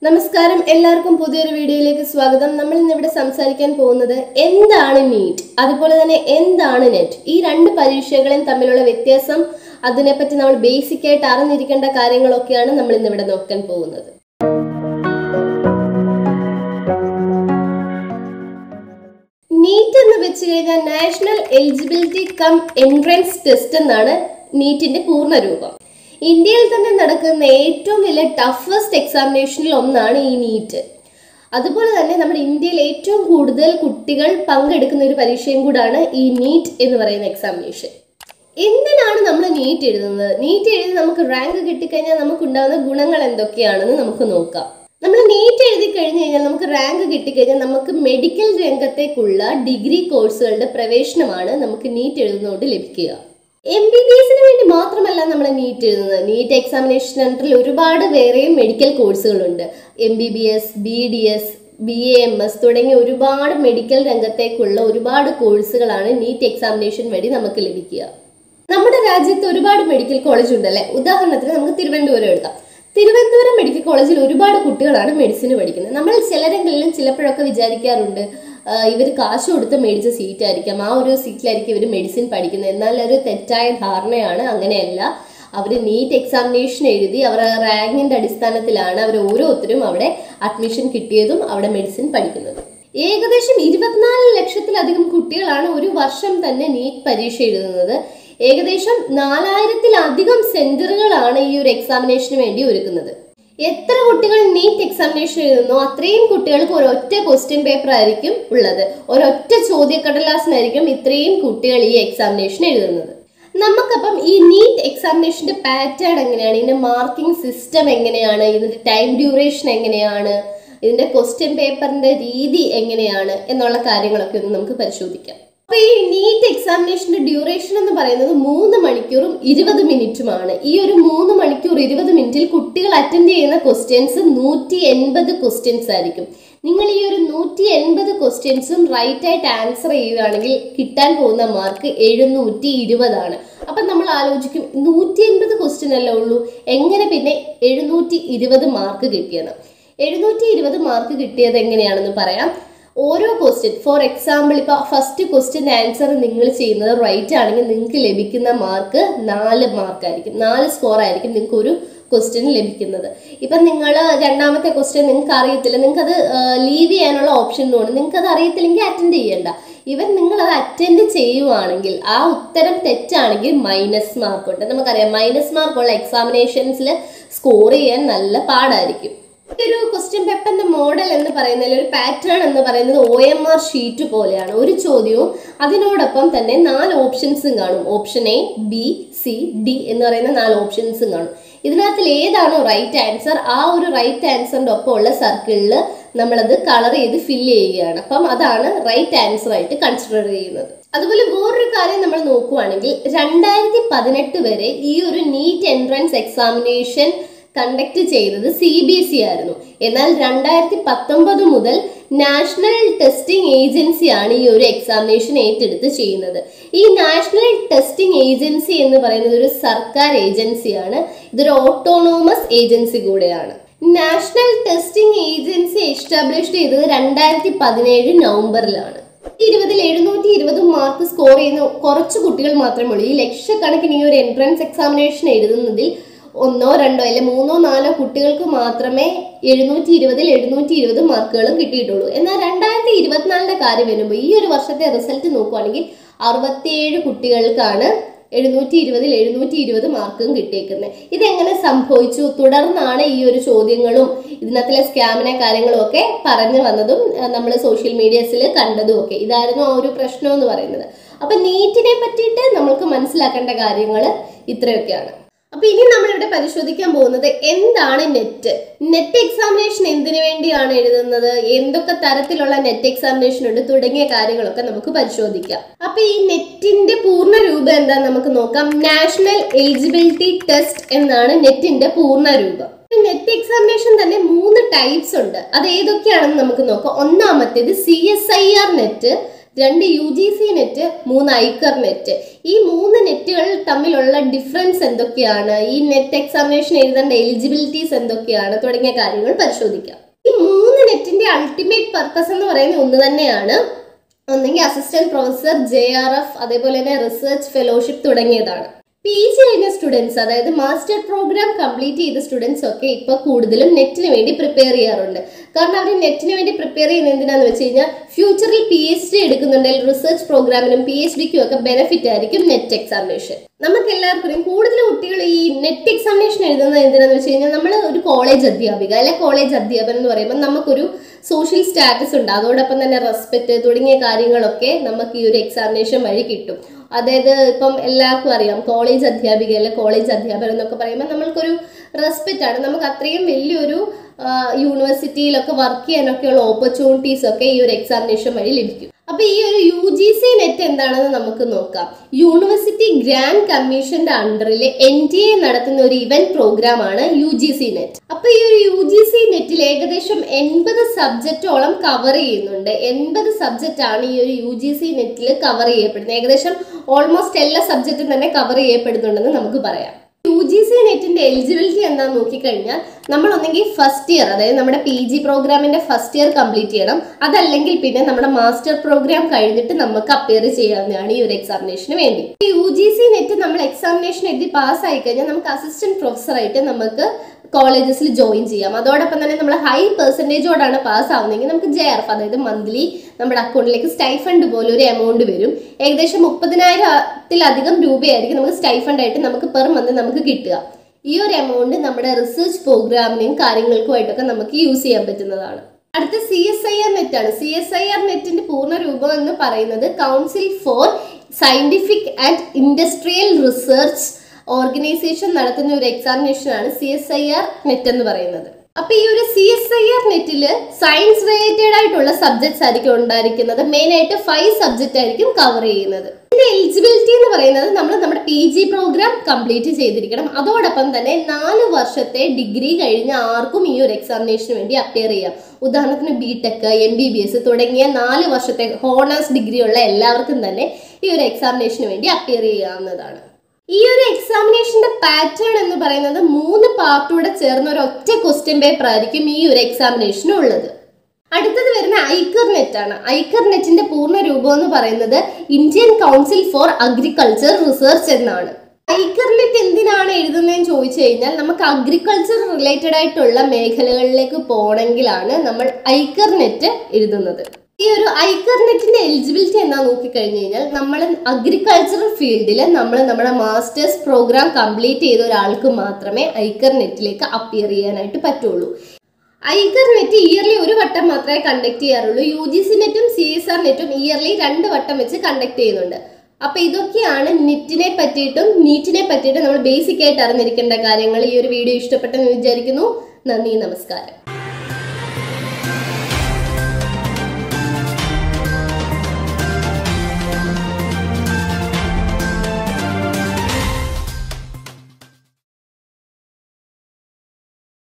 നമസ്കാരം എല്ലാവർക്കും പുതിയൊരു വീഡിയോയിലേക്ക് സ്വാഗതം നമ്മൾ ഇന്ന് ഇവിടെ സംസാരിക്കാൻ പോകുന്നത് എന്താണ് നീറ്റ് അതുപോലെ തന്നെ എന്താണ് നെറ്റ് ഈ രണ്ട് പരീക്ഷകളെയും തമ്മിലുള്ള വ്യത്യാസം അതിനെപ്പറ്റി നമ്മൾ ബേസിക് ആയിട്ട് അറിഞ്ഞിരിക്കേണ്ട കാര്യങ്ങളൊക്കെയാണ് നമ്മൾ ഇന്ന് ഇവിടെ നോക്കാൻ പോകുന്നത് നീറ്റ് എന്ന് വെച്ച് കഴിഞ്ഞാൽ national eligibility cum entrance test എന്നാണ് നീറ്റിന്റെ പൂർണ്ണ രൂപം ഇന്ത്യയിൽ തന്നെ നടക്കുന്ന ഏറ്റവും വലിയ ടഫസ്റ്റ് എക്സാമിനേഷനിൽ ഒന്നാണ് ഈ നീറ്റ് അതുപോലെ തന്നെ നമ്മുടെ ഇന്ത്യയിൽ ഏറ്റവും കൂടുതൽ കുട്ടികൾ പങ്കെടുക്കുന്ന ഒരു പരീക്ഷയും കൂടാണ് ഈ നീറ്റ് എന്ന് പറയുന്ന എക്സാമിനേഷൻ എന്തിനാണ് നമ്മൾ നീറ്റ് എഴുതുന്നത് നീറ്റ് എഴുതി നമുക്ക് റാങ്ക് കിട്ടിക്കഴിഞ്ഞാൽ നമുക്ക് ഉണ്ടാകുന്ന ഗുണങ്ങൾ എന്തൊക്കെയാണെന്ന് നമുക്ക് നോക്കാം നമ്മൾ നീറ്റ് എഴുതി കഴിഞ്ഞ് കഴിഞ്ഞാൽ നമുക്ക് റാങ്ക് കിട്ടിക്കഴിഞ്ഞാൽ നമുക്ക് മെഡിക്കൽ രംഗത്തേക്കുള്ള ഡിഗ്രി കോഴ്സുകളുടെ പ്രവേശനമാണ് നമുക്ക് നീറ്റ് എഴുതുന്നതുകൊണ്ട് ലഭിക്കുക എം ബി ബി എസിന് വേണ്ടി മാത്രമല്ല നമ്മൾ നീറ്റ് എഴുതുന്നത് നീറ്റ് എക്സാമിനേഷൻ സെന്ററിൽ ഒരുപാട് വേറെയും മെഡിക്കൽ കോഴ്സുകളുണ്ട് M B B S B D S B A M S തുടങ്ങിയ ഒരുപാട് മെഡിക്കൽ രംഗത്തേക്കുള്ള ഒരുപാട് കോഴ്സുകളാണ് നീറ്റ് എക്സാമിനേഷൻ വഴി നമുക്ക് ലഭിക്കുക നമ്മുടെ രാജ്യത്ത് ഒരുപാട് മെഡിക്കൽ കോളേജ് ഉണ്ടല്ലേ ഉദാഹരണത്തിന് നമുക്ക് തിരുവനന്തപുരം എടുക്കാം തിരുവനന്തപുരം മെഡിക്കൽ കോളേജിൽ ഒരുപാട് കുട്ടികളാണ് മെഡിസിന് പഠിക്കുന്നത് നമ്മൾ ചിലരെങ്കിലും ചിലപ്പോഴൊക്കെ വിചാരിക്കാറുണ്ട് ഇവർ കാശ് കൊടുത്ത് മേടിച്ച സീറ്റ് ആയിരിക്കാം ആ ഒരു സീറ്റിലായിരിക്കും ഇവർ മെഡിസിൻ പഠിക്കുന്നത് എന്നാൽ ഒരു തെറ്റായ ധാരണയാണ് അങ്ങനെയല്ല അവർ നീറ്റ് എക്സാമിനേഷൻ എഴുതി അവർ റാങ്കിന്റെ അടിസ്ഥാനത്തിലാണ് അവർ ഓരോരുത്തരും അവിടെ അഡ്മിഷൻ കിട്ടിയതും അവിടെ മെഡിസിൻ പഠിക്കുന്നത് ഏകദേശം ഇരുപത്തിനാല് ലക്ഷത്തിലധികം കുട്ടികളാണ് ഒരു വർഷം തന്നെ നീറ്റ് പരീക്ഷ എഴുതുന്നത് ഏകദേശം നാലായിരത്തിലധികം സെന്ററുകളാണ് ഈ ഒരു എക്സാമിനേഷന് വേണ്ടി ഒരുക്കുന്നത് എത്ര കുട്ടികൾ നീറ്റ് എക്സാമിനേഷൻ എഴുതുന്നോ അത്രയും കുട്ടികൾക്ക് ഒരൊറ്റ ക്വസ്റ്റ്യൻ പേപ്പർ ആയിരിക്കും ഉള്ളത് ഒരൊറ്റ ചോദ്യക്കടലാസിനായിരിക്കും ഇത്രയും കുട്ടികൾ ഈ എക്സാമിനേഷൻ എഴുതുന്നത് നമുക്കപ്പം ഈ നീറ്റ് എക്സാമിനേഷന്റെ പാറ്റേൺ എങ്ങനെയാണ് ഇതിന്റെ മാർക്കിംഗ് സിസ്റ്റം എങ്ങനെയാണ് ഇതിന്റെ ടൈം ഡ്യൂറേഷൻ എങ്ങനെയാണ് ഇതിന്റെ ക്വസ്റ്റ്യൻ പേപ്പറിന്റെ രീതി എങ്ങനെയാണ് എന്നുള്ള കാര്യങ്ങളൊക്കെ ഒന്ന് നമുക്ക് പരിശോധിക്കാം അപ്പൊ ഈ നീറ്റ് എക്സാമിനേഷന്റെ ഡ്യൂറേഷൻ എന്ന് പറയുന്നത് മൂന്ന് മണിക്കൂറും ഇരുപത് മിനിറ്റുമാണ് ഈ ഒരു മൂന്ന് മണിക്കൂർ ഇരുപത് മിനിറ്റിൽ കുട്ടികൾ അറ്റൻഡ് ചെയ്യുന്ന ക്വസ്റ്റ്യൻസ് നൂറ്റി എൺപത് ക്വസ്റ്റ്യൻസ് ആയിരിക്കും നിങ്ങൾ ഈ ഒരു നൂറ്റി എൺപത് ക്വസ്റ്റ്യൻസും റൈറ്റ് ആയിട്ട് ആൻസർ ചെയ്യുകയാണെങ്കിൽ കിട്ടാൻ പോകുന്ന മാർക്ക് എഴുന്നൂറ്റി ഇരുപതാണ് അപ്പം നമ്മൾ ആലോചിക്കും നൂറ്റി എൺപത് ക്വസ്റ്റ്യൻ അല്ലേ ഉള്ളൂ എങ്ങനെ പിന്നെ എഴുന്നൂറ്റി ഇരുപത് മാർക്ക് കിട്ടിയെന്ന് എഴുന്നൂറ്റി ഇരുപത് മാർക്ക് കിട്ടിയത് എങ്ങനെയാണെന്ന് പറയാം ഓരോ ക്വസ്റ്റ്യൻ ഫോർ എക്സാമ്പിൾ ഇപ്പോൾ ഫസ്റ്റ് ക്വസ്റ്റ്യൻ ആൻസർ നിങ്ങൾ ചെയ്യുന്നത് റൈറ്റ് ആണെങ്കിൽ നിങ്ങൾക്ക് ലഭിക്കുന്ന മാർക്ക് നാല് മാർക്കായിരിക്കും നാല് സ്കോർ ആയിരിക്കും നിങ്ങൾക്ക് ഒരു ക്വസ്റ്റ്യൻ ലഭിക്കുന്നത് ഇപ്പം നിങ്ങൾ രണ്ടാമത്തെ ക്വസ്റ്റ്യൻ നിങ്ങൾക്ക് അറിയത്തില്ല നിങ്ങൾക്ക് അത് ലീവ് ചെയ്യാനുള്ള ഓപ്ഷൻ ഉണ്ട് നിങ്ങൾക്ക് അത് അറിയത്തില്ലെങ്കിൽ അറ്റൻഡ് ചെയ്യണ്ട ഇവൻ നിങ്ങൾ അത് അറ്റൻഡ് ചെയ്യുവാണെങ്കിൽ ആ ഉത്തരം തെറ്റാണെങ്കിൽ മൈനസ് മാർക്ക് ഉണ്ട് നമുക്കറിയാം മൈനസ് മാർക്കുള്ള എക്സാമിനേഷൻസിൽ സ്കോർ ചെയ്യാൻ നല്ല പാടായിരിക്കും ഒരു ക്വസ്റ്റ്യൻ പേപ്പറിന്റെ മോഡൽ എന്ന് പറയുന്നതിൽ ഒരു പാറ്റേൺ എന്ന് പറയുന്നത് ഒ എം ആർ ഷീറ്റ് പോലെയാണ് ഒരു ചോദ്യവും അതിനോടൊപ്പം തന്നെ നാല് ഓപ്ഷൻസും കാണും option A B C D എന്ന് പറയുന്ന നാല് ഓപ്ഷൻസും കാണും ഇതിനകത്തിൽ ഏതാണോ റൈറ്റ് ആൻസർ ആ ഒരു റൈറ്റ് ആൻസറിന്റെ ഒപ്പമുള്ള സർക്കിളിൽ നമ്മളത് കളർ ചെയ്ത് ഫില്ല് ചെയ്യുകയാണ് അപ്പം അതാണ് റൈറ്റ് ആൻസർ ആയിട്ട് കൺസിഡർ ചെയ്യുന്നത് അതുപോലെ വേറൊരു കാര്യം നമ്മൾ നോക്കുവാണെങ്കിൽ രണ്ടായിരത്തി പതിനെട്ട് വരെ ഈ ഒരു നീറ്റ് എൻട്രൻസ് എക്സാമിനേഷൻ കണ്ടക്ട് ചെയ്തത് സി ബി എസ് ഇ ആയിരുന്നു എന്നാൽ രണ്ടായിരത്തി പത്തൊമ്പത് മുതൽ നാഷണൽ ടെസ്റ്റിംഗ് ഏജൻസിയാണ് ഈ ഒരു എക്സാമിനേഷൻ ഏറ്റെടുത്ത് ചെയ്യുന്നത് ഈ നാഷണൽ ടെസ്റ്റിംഗ് ഏജൻസി എന്ന് പറയുന്നത് ഒരു സർക്കാർ ഏജൻസിയാണ് ഇതൊരു ഓട്ടോണോമസ് ഏജൻസി കൂടെയാണ് നാഷണൽ ടെസ്റ്റിംഗ് ഏജൻസി എസ്റ്റാബ്ലിഷ് ചെയ്തത് രണ്ടായിരത്തി പതിനേഴ് നവംബറിലാണ് ഇരുപതിൽ എഴുന്നൂറ്റി ഇരുപത് മാർക്ക് സ്കോർ ചെയ്യുന്ന കുറച്ച് കുട്ടികൾ മാത്രമേ ഉള്ളൂ ഈ ലക്ഷക്കണക്കിന് ഈ ഒരു എൻട്രൻസ് എക്സാമിനേഷൻ എഴുതുന്നതിൽ ഒന്നോ രണ്ടോ അല്ലെ മൂന്നോ നാലോ കുട്ടികൾക്ക് മാത്രമേ എഴുന്നൂറ്റി ഇരുപതിൽ എഴുന്നൂറ്റി ഇരുപത് മാർക്കുകളും കിട്ടിയിട്ടുള്ളൂ എന്നാൽ രണ്ടായിരത്തി ഇരുപത്തിനാലിന്റെ കാര്യം വരുമ്പോൾ ഈ ഒരു വർഷത്തെ റിസൾട്ട് നോക്കുവാണെങ്കിൽ അറുപത്തിയേഴ് കുട്ടികൾക്കാണ് എഴുന്നൂറ്റി ഇരുപതിൽ എഴുന്നൂറ്റി ഇരുപത് മാർക്കും കിട്ടിയേക്കുന്നത് ഇതെങ്ങനെ സംഭവിച്ചു തുടർന്നാണ് ഈ ഒരു ചോദ്യങ്ങളും ഇതിനകത്തിലെ സ്കാമിനെ കാര്യങ്ങളും ഒക്കെ പറഞ്ഞു വന്നതും നമ്മൾ സോഷ്യൽ മീഡിയസിൽ കണ്ടതും ഒക്കെ ഇതായിരുന്നു ആ ഒരു പ്രശ്നം എന്ന് പറയുന്നത് അപ്പൊ നീറ്റിനെ പറ്റിയിട്ട് നമ്മൾക്ക് മനസ്സിലാക്കേണ്ട കാര്യങ്ങൾ ഇത്രയൊക്കെയാണ് അപ്പൊ ഇനി നമ്മൾ ഇവിടെ പരിശോധിക്കാൻ പോകുന്നത് എന്താണ് നെറ്റ് നെറ്റ് എക്സാമിനേഷൻ എന്തിനു വേണ്ടിയാണ് എഴുതുന്നത് എന്തൊക്കെ തരത്തിലുള്ള നെറ്റ് എക്സാമിനേഷൻ ഉണ്ട് തുടങ്ങിയ കാര്യങ്ങളൊക്കെ നമുക്ക് പരിശോധിക്കാം അപ്പൊ ഈ നെറ്റിന്റെ പൂർണ്ണ രൂപം എന്താ നമുക്ക് നോക്കാം നാഷണൽ എലിജിബിലിറ്റി ടെസ്റ്റ് എന്നാണ് നെറ്റിന്റെ പൂർണ്ണ രൂപം നെറ്റ് എക്സാമിനേഷൻ തന്നെ മൂന്ന് ടൈപ്സ് ഉണ്ട് അത് ഏതൊക്കെയാണെന്ന് നമുക്ക് നോക്കാം ഒന്നാമത്തേത് C S I R NET രണ്ട് യു ജി സി നെറ്റ് മൂന്ന് ഐക്കർ നെറ്റ് ഈ മൂന്ന് നെറ്റുകൾ തമ്മിലുള്ള ഡിഫറൻസ് എന്തൊക്കെയാണ് ഈ നെറ്റ് എക്സാമിനേഷൻ എഴുതേണ്ട എലിജിബിലിറ്റീസ് എന്തൊക്കെയാണ് തുടങ്ങിയ കാര്യങ്ങൾ പരിശോധിക്കാം ഈ മൂന്ന് നെറ്റിന്റെ അൾട്ടിമേറ്റ് പർപ്പസ് എന്ന് പറയുന്നത് ഒന്ന് തന്നെയാണ് ഒന്നെങ്കിൽ assistant professor J R F അതേപോലെ തന്നെ റിസർച്ച് ഫെലോഷിപ്പ് തുടങ്ങിയതാണ് പി ജി കഴിഞ്ഞ സ്റ്റുഡൻസ് അതായത് മാസ്റ്റർ പ്രോഗ്രാം കംപ്ലീറ്റ് ചെയ്ത സ്റ്റുഡൻസ് ഒക്കെ ഇപ്പൊ കൂടുതലും നെറ്റിന് വേണ്ടി പ്രിപ്പയർ ചെയ്യാറുണ്ട് കാരണം അവർ നെറ്റിന് വേണ്ടി പ്രിപ്പയർ ചെയ്യുന്നത് എന്തിനാന്ന് വെച്ച് കഴിഞ്ഞാൽ ഫ്യൂച്ചറിൽ പി എച്ച് ഡി എടുക്കുന്നുണ്ടെങ്കിൽ റിസർച്ച് പ്രോഗ്രാമിനും പി എച്ച് ഡിക്കും ഒക്കെ ബെനിഫിറ്റ് ആയിരിക്കും നെറ്റ് എക്സാമിനേഷൻ നമുക്ക് എല്ലാവർക്കും കൂടുതൽ കുട്ടികൾ ഈ നെറ്റ് എക്സാമിനേഷൻ എഴുതുന്നത് എന്തിനാന്ന് വെച്ച് കഴിഞ്ഞാൽ നമ്മൾ ഒരു കോളേജ് അധ്യാപിക അല്ലെ കോളേജ് അധ്യാപനം എന്ന് പറയുമ്പോൾ നമുക്കൊരു സോഷ്യൽ സ്റ്റാറ്റസ് ഉണ്ട് അതോടൊപ്പം തന്നെ റെസ്പെക്ട് തുടങ്ങിയ കാര്യങ്ങളൊക്കെ നമുക്ക് ഈ ഒരു എക്സാമിനേഷൻ വഴി കിട്ടും അതായത് ഇപ്പം എല്ലാവർക്കും അറിയാം കോളേജ് അധ്യാപിക അല്ലെ കോളേജ് അധ്യാപകർ എന്നൊക്കെ പറയുമ്പോൾ നമ്മൾക്കൊരു റെസ്പെക്റ്റ് ആണ് നമുക്ക് അത്രയും വലിയൊരു ആ, യൂണിവേഴ്സിറ്റിയിലൊക്കെ വർക്ക് ചെയ്യാനൊക്കെയുള്ള ഓപ്പർച്യൂണിറ്റീസ് ഒക്കെ ഈ ഒരു എക്സാമിനേഷൻ വഴി ലഭിക്കും അപ്പൊ ഈ ഒരു യു ജി സി നെറ്റ് എന്താണെന്ന് നമുക്ക് നോക്കാം യൂണിവേഴ്സിറ്റി ഗ്രാൻഡ് കമ്മീഷന്റെ അണ്ടറിൽ എൻ ടി എ നടത്തുന്ന ഒരു ഇവന്റ് പ്രോഗ്രാം ആണ് യു ജി സി നെറ്റ് അപ്പൊ ഈ ഒരു യു ജി സി നെറ്റിൽ ഏകദേശം എൺപത് സബ്ജക്റ്റോളം കവർ ചെയ്യുന്നുണ്ട് എൺപത് സബ്ജക്റ്റ് ആണ് ഈ ഒരു യു ജി സി നെറ്റിൽ കവർ ചെയ്യപ്പെടുന്നത് ഏകദേശം ഓൾമോസ്റ്റ് എല്ലാ സബ്ജക്റ്റും തന്നെ കവർ ചെയ്യപ്പെടുന്നുണ്ടെന്ന് നമുക്ക് പറയാം യു ജി സി നെറ്റിന്റെ എലിജിബിലിറ്റി എന്താന്ന് നോക്കിക്കഴിഞ്ഞാൽ നമ്മൾ ഒന്നെങ്കിൽ ഫസ്റ്റ് ഇയർ അതായത് നമ്മുടെ പി ജി പ്രോഗ്രാമിന്റെ ഫസ്റ്റ് ഇയർ കംപ്ലീറ്റ് ചെയ്യണം അതല്ലെങ്കിൽ പിന്നെ നമ്മുടെ മാസ്റ്റർ പ്രോഗ്രാം കഴിഞ്ഞിട്ട് നമുക്ക് അപ്പിയർ ചെയ്യാവുന്നതാണ് ഈ ഒരു എക്സാമിനേഷന് വേണ്ടി യു ജി സി നെറ്റ് നമ്മൾ എക്സാമിനേഷൻ എഴുതി പാസ് ആയി കഴിഞ്ഞാൽ നമുക്ക് അസിസ്റ്റന്റ് പ്രൊഫസറായിട്ട് നമുക്ക് കോളേജസിൽ ജോയിൻ ചെയ്യാം അതോടൊപ്പം തന്നെ നമ്മൾ ഹൈ പെർസെൻറ്റേജോടാണ് പാസ് ആവുന്നതെങ്കിൽ നമുക്ക് ജെ ആർ എഫ് അതായത് മന്ത്ലി നമ്മുടെ അക്കൗണ്ടിലേക്ക് സ്റ്റൈഫണ്ട് പോലെ ഒരു എമൗണ്ട് വരും ഏകദേശം മുപ്പതിനായിരത്തിലധികം രൂപയായിരിക്കും നമുക്ക് സ്റ്റൈഫണ്ട് ആയിട്ട് നമുക്ക് പെർ മന്ത് നമുക്ക് കിട്ടുക ഈ ഒരു എമൗണ്ട് നമ്മുടെ റിസർച്ച് പ്രോഗ്രാമിനെയും കാര്യങ്ങൾക്കുമായിട്ടൊക്കെ നമുക്ക് യൂസ് ചെയ്യാൻ പറ്റുന്നതാണ് അടുത്ത C S I R NET ആണ് സി എസ് ഐ ആർ നെറ്റിന്റെ പൂർണ്ണ രൂപം എന്ന് പറയുന്നത് council for scientific and industrial research organisation നടത്തുന്ന ഒരു എക്സാമിനേഷൻ ആണ് C S I R NET എന്ന് പറയുന്നത് അപ്പൊ ഈ ഒരു സി എസ് ഐ ആർ നെറ്റില് സയൻസ് റിലേറ്റഡ് ആയിട്ടുള്ള സബ്ജക്ട്സ് ആയിരിക്കും ഉണ്ടായിരിക്കുന്നത് മെയിൻ ആയിട്ട് ഫൈവ് സബ്ജക്റ്റ് ആയിരിക്കും കവർ ചെയ്യുന്നത് ഇതിന്റെ എലിജിബിലിറ്റി എന്ന് പറയുന്നത് നമ്മൾ നമ്മുടെ പി ജി പ്രോഗ്രാം കംപ്ലീറ്റ് ചെയ്തിരിക്കണം അതോടൊപ്പം തന്നെ നാല് വർഷത്തെ ഡിഗ്രി കഴിഞ്ഞ ആർക്കും ഈ ഒരു എക്സാമിനേഷന് വേണ്ടി അപ്പിയർ ചെയ്യാം ഉദാഹരണത്തിന് B tech M B B S തുടങ്ങിയ നാല് വർഷത്തെ ഹോണേഴ്സ് ഡിഗ്രി ഉള്ള എല്ലാവർക്കും തന്നെ ഈ ഒരു എക്സാമിനേഷന് വേണ്ടി അപ്പിയർ ചെയ്യാവുന്നതാണ് ഈ ഒരു എക്സാമിനേഷന്റെ പാറ്റേൺ എന്ന് പറയുന്നത് മൂന്ന് പാർട്ടൂടെ ചേർന്ന ഒരു ഒറ്റ ക്വസ്റ്റ്യൻ പേപ്പർ ആയിരിക്കും ഈ ഒരു എക്സാമിനേഷന് ഉള്ളത് അടുത്തത് വരുന്ന ഐക്കർ നെറ്റ് ആണ് ഐക്കർ നെറ്റിന്റെ പൂർണ്ണ രൂപം എന്ന് പറയുന്നത് Indian council for agriculture research എന്നാണ് ഐക്കർ നെറ്റ് എന്തിനാണ് എഴുതുന്നതെന്ന് ചോദിച്ചു കഴിഞ്ഞാൽ നമുക്ക് അഗ്രികൾച്ചർ റിലേറ്റഡ് ആയിട്ടുള്ള മേഖലകളിലേക്ക് പോകണമെങ്കിലാണ് നമ്മൾ ഐക്കർ നെറ്റ് എഴുതുന്നത് ഈ ഒരു ഐക്കർ നെറ്റിന്റെ എലിജിബിലിറ്റി എന്താ നോക്കിക്കഴിഞ്ഞു കഴിഞ്ഞാൽ നമ്മൾ അഗ്രികൾച്ചറൽ ഫീൽഡിൽ നമ്മൾ നമ്മുടെ മാസ്റ്റേഴ്സ് പ്രോഗ്രാം കംപ്ലീറ്റ് ചെയ്ത ഒരാൾക്ക് മാത്രമേ ഐക്കർ നെറ്റിലേക്ക് അപ്പിയർ ചെയ്യാനായിട്ട് പറ്റുള്ളൂ ഐക്കർ നെറ്റ് ഇയർലി ഒരു വട്ടം മാത്രമേ കണ്ടക്ട് ചെയ്യാറുള്ളൂ യു ജി സി നെറ്റും സി എസ് ആർ നെറ്റും ഇയർലി രണ്ട് വട്ടം വെച്ച് കണ്ടക്ട് ചെയ്യുന്നുണ്ട് അപ്പൊ ഇതൊക്കെയാണ് നെറ്റിനെ പറ്റിയിട്ടും നീറ്റിനെ പറ്റിയിട്ടും നമ്മൾ ബേസിക് ആയിട്ട് അറിഞ്ഞിരിക്കേണ്ട കാര്യങ്ങൾ ഈ ഒരു വീഡിയോ ഇഷ്ടപ്പെട്ടെന്ന് വിചാരിക്കുന്നു നന്ദി നമസ്കാരം